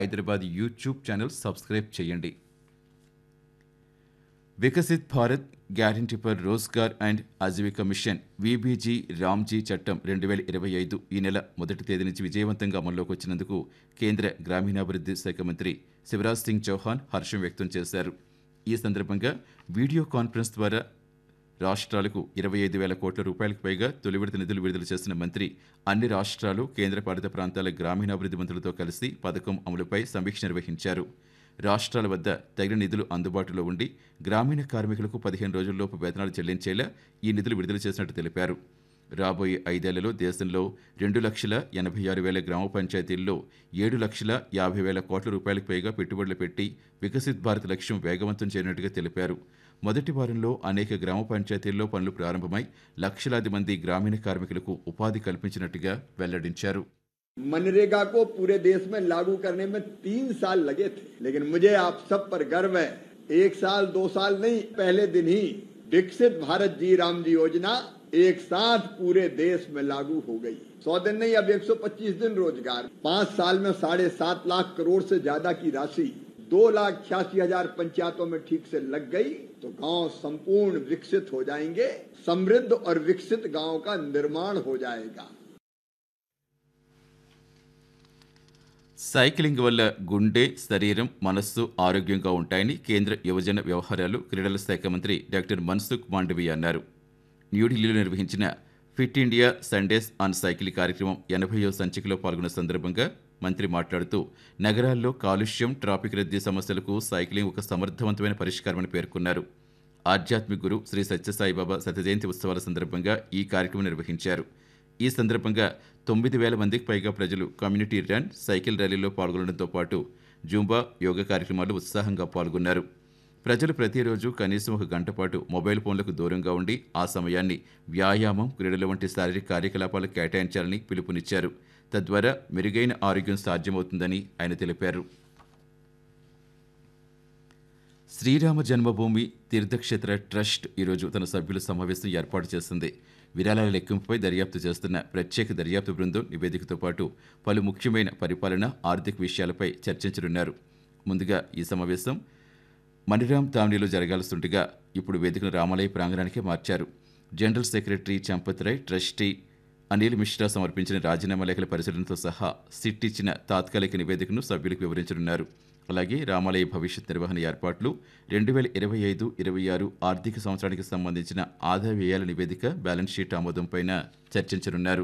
Hyderabad YouTube channel subscribe చేయండి Viksit Bharat guarantee for Rozgar and Ajeevika mission V B G Ramji చట్టం రెండు వేల ఇరవై ఐదు ఈ నెల మొదటి తేదీ నుంచి విజయవంతంగా అమల్లోకి వచ్చినందుకు కేంద్ర గ్రామీణాభివృద్ధి శాఖ మంత్రి శివరాజ్ సింగ్ చౌహాన్ హర్షం వ్యక్తం చేశారు ఈ సందర్భంగా వీడియో కాన్ఫరెన్స్ ద్వారా రాష్ట్రాలకు ఇరవై ఐదు వేల కోట్ల రూపాయలకు పైగా తొలి విడత నిధులు విడుదల చేసిన మంత్రి అన్ని రాష్ట్రాలు కేంద్రపాలిత ప్రాంతాల గ్రామీణాభివృద్ధి మంత్రులతో కలిసి పథకం అమలుపై సమీక్ష నిర్వహించారు రాష్ట్రాల వద్ద తగిన నిధులు అందుబాటులో ఉండి గ్రామీణ కార్మికులకు పదిహేను రోజుల్లోపు వేతనాలు చెల్లించేలా ఈ నిధులు విడుదల చేసినట్టు తెలిపారు రాబోయే ఐదేళ్లలో దేశంలో రెండు లక్షల ఎనభై ఆరు వేల గ్రామ పంచాయతీల్లో ఏడు లక్షల యాభై వేల కోట్ల రూపాయలకు పైగా పెట్టుబడులు పెట్టి వికసిత్ భారత్ లక్ష్యం వేగవంతం చేయనున్నట్టుగా తెలిపారు మొదటి వారంలో అనేక గ్రామ పంచాయతీల్లో పనులు ప్రారంభమై లక్షలాది మంది గ్రామీణ కార్మికులకు ఉపాధి కల్పించినట్టుగా వెల్లడించారు मनरेगा को पूरे देश में लागू करने में तीन साल लगे थे लेकिन मुझे आप सब पर गर्व है एक साल दो साल नहीं पहले दिन ही विकसित भारत जी राम जी योजना एक साथ पूरे देश में लागू हो गई सौ दिन नहीं अब 125 दिन रोजगार पांच साल में साढ़े सात लाख करोड़ से ज्यादा की राशि दो लाख छियासी हजार पंचायतों में ठीक से लग गई तो गांव संपूर्ण विकसित हो जाएंगे समृद्ध और विकसित गांव का निर्माण हो जाएगा సైక్లింగ్ వల్ల గుండె శరీరం మనస్సు ఆరోగ్యంగా ఉంటాయని కేంద్ర యువజన వ్యవహారాలు క్రీడల శాఖ మంత్రి డాక్టర్ మన్సుఖ్ మాండవీయ అన్నారు న్యూఢిల్లీలో నిర్వహించిన fit India Sundays on cycle కార్యక్రమం ఎనభైయో సంచికలో పాల్గొన్న సందర్భంగా మంత్రి మాట్లాడుతూ నగరాల్లో కాలుష్యం ట్రాఫిక్ రద్దీ సమస్యలకు సైక్లింగ్ ఒక సమర్థవంతమైన పరిష్కారమని పేర్కొన్నారు ఆధ్యాత్మిక గురు శ్రీ సత్యసాయిబాబా శతజయంతి ఉత్సవాల సందర్భంగా ఈ కార్యక్రమం నిర్వహించారు ఈ సందర్భంగా తొమ్మిది వేల మందికి పైగా ప్రజలు కమ్యూనిటీ రన్ సైకిల్ ర్యాలీలో పాల్గొనడంతో పాటు జూంబా యోగా కార్యక్రమాల్లో ఉత్సాహంగా పాల్గొన్నారు ప్రజలు ప్రతిరోజు కనీసం ఒక గంట పాటు మొబైల్ ఫోన్లకు దూరంగా ఉండి ఆ సమయాన్ని వ్యాయామం క్రీడల వంటి శారీరక కార్యకలాపాలకు కేటాయించాలని పిలుపునిచ్చారు తద్వారా మెరుగైన ఆరోగ్యం సాధ్యమవుతుందని ఆయన తెలిపారు శ్రీరామ జన్మభూమి తీర్థక్షేత్ర ట్రస్ట్ ఈరోజు తన సభ్యుల సమావేశం ఏర్పాటు చేసింది విరాళాల లెక్కింపుపై దర్యాప్తు చేస్తున్న ప్రత్యేక దర్యాప్తు బృందం నివేదికతో పాటు పలు ముఖ్యమైన పరిపాలన ఆర్థిక విషయాలపై చర్చించనున్నారు ముందుగా ఈ సమావేశం మణిరామ్ తామ్నీలో జరగాల్సిండగా ఇప్పుడు వేదికను రామాలయ ప్రాంగణానికే మార్చారు general secretary Champat Rai trustee Anil Mishra సమర్పించిన రాజీనామా లేఖల పరిశీలనతో సహా సిట్ ఇచ్చిన తాత్కాలిక నివేదికను సభ్యులకు వివరించనున్నారు అలాగే రామాలయ భవిష్యత్ నిర్వహణ ఏర్పాట్లు రెండు వేల ఇరవై ఐదు ఇరవై ఆరు ఆర్థిక సంవత్సరానికి సంబంధించిన ఆదాయ వ్యయాల నివేదిక బ్యాలెన్స్ షీట్ ఆమోదంపైన చర్చించనున్నారు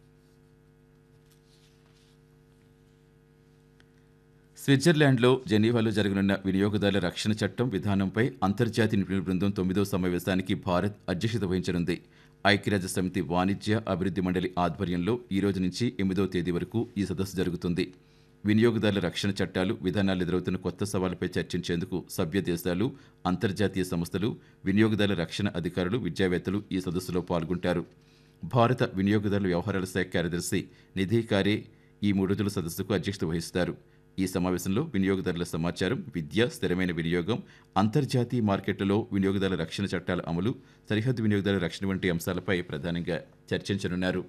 స్విట్జర్లాండ్లో జెనీవాలో జరగనున్న వినియోగదారుల రక్షణ చట్టం విధానంపై అంతర్జాతీయ నిపుణుల బృందం తొమ్మిదో సమావేశానికి భారత్ అధ్యక్షత వహించనుంది ఐక్యరాజ్య సమితి వాణిజ్య అభివృద్ధి మండలి ఆధ్వర్యంలో ఈ రోజు నుంచి ఎనిమిదో తేదీ వరకు ఈ సదస్సు జరుగుతుంది వినియోగదారుల రక్షణ చట్టాలు విధానాలు ఎదురవుతున్న కొత్త సవాళ్లపై చర్చించేందుకు సభ్య దేశాలు అంతర్జాతీయ సంస్థలు వినియోగదారుల రక్షణ అధికారులు విద్యావేత్తలు ఈ సదస్సులో పాల్గొంటారు భారత వినియోగదారుల వ్యవహారాల శాఖ కార్యదర్శి నిధి కారే ఈ మూడు రోజుల సదస్సుకు అధ్యక్షత వహిస్తారు ఈ సమావేశంలో వినియోగదారుల సమాచారం విద్య స్థిరమైన వినియోగం అంతర్జాతీయ మార్కెట్లలో వినియోగదారుల రక్షణ చట్టాల అమలు సరిహద్దు వినియోగదారుల రక్షణ వంటి అంశాలపై ప్రధానంగా చర్చించనున్నారు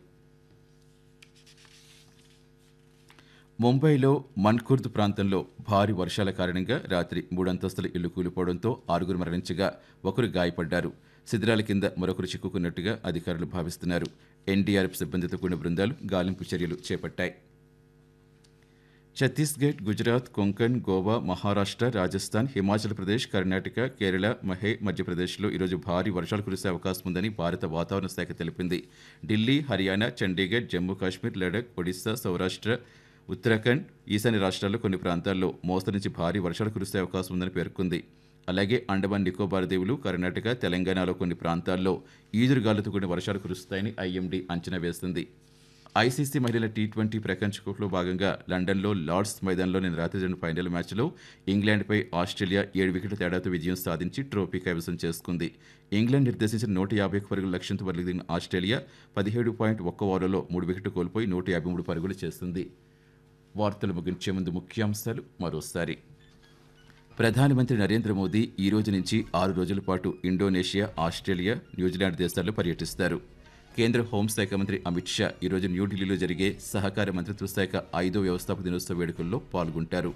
ముంబైలో మన్కుర్ద్ ప్రాంతంలో భారీ వర్షాల కారణంగా రాత్రి మూడంతస్తుల ఇల్లు కూలిపోవడంతో ఆరుగురు మరణించగా ఒకరు గాయపడ్డారు శిథిరాల కింద మరొకరు చిక్కుకున్నట్టుగా అధికారులు భావిస్తున్నారు ఎన్డీఆర్ఎఫ్ సిబ్బందితో కూడిన బృందాలు గాలింపు చర్యలు చేపట్టాయి ఛత్తీస్గఢ్ గుజరాత్ కొంకణ్ గోవా మహారాష్ట్ర రాజస్థాన్ హిమాచల్ ప్రదేశ్ కర్ణాటక కేరళ మహే మధ్యప్రదేశ్లో ఈరోజు భారీ వర్షాలు కురిసే అవకాశం ఉందని భారత వాతావరణ శాఖ తెలిపింది ఢిల్లీ హర్యానా చండీగఢ్ జమ్మూ కాశ్మీర్ లడఖ్ ఒడిశా సౌరాష్ట్ర ఉత్తరాఖండ్ ఈశాన్య రాష్ట్రాల్లో కొన్ని ప్రాంతాల్లో మోస్తరు నుంచి భారీ వర్షాలు కురిసే అవకాశం ఉందని పేర్కొంది అలాగే అండమాన్ నికోబార్ దీవులు కర్ణాటక తెలంగాణలో కొన్ని ప్రాంతాల్లో ఈదురుగాలులతో కూడిన వర్షాలు కురుస్తాయని ఐఎండీ అంచనా వేస్తుంది ఐసీసీ మహిళల టీ ట్వంటీ ప్రపంచ కప్లో భాగంగా లండన్లో లార్డ్స్ మైదానంలో నిన్న రాత్రి జరిగిన ఫైనల్ మ్యాచ్లో ఇంగ్లాండ్పై ఆస్ట్రేలియా ఏడు వికెట్ల తేడాతో విజయం సాధించి ట్రోఫీ కైవసం చేసుకుంది ఇంగ్లాండ్ నిర్దేశించిన నూట యాభై ఒక్క పరుగుల లక్ష్యంతో బరిదిగిన ఆస్ట్రేలియా పదిహేడు పాయింట్ ఒక్క ఓవర్లలో మూడు వికెట్లు కోల్పోయి నూట యాభై మూడు పరుగులు చేస్తుంది వార్తలు ముగించే ముందు ముఖ్యాంశాలు మరోసారి ప్రధానమంత్రి నరేంద్ర మోదీ ఈ రోజు నుంచి ఆరు రోజుల పాటు ఇండోనేషియా ఆస్ట్రేలియా న్యూజిలాండ్ దేశాల్లో పర్యటిస్తారు కేంద్ర హోంశాఖ మంత్రి అమిత్ షా ఈరోజు న్యూఢిల్లీలో జరిగే సహకార మంత్రిత్వ శాఖ ఐదో వ్యవస్థాపక దినోత్సవ వేడుకల్లో పాల్గొంటారు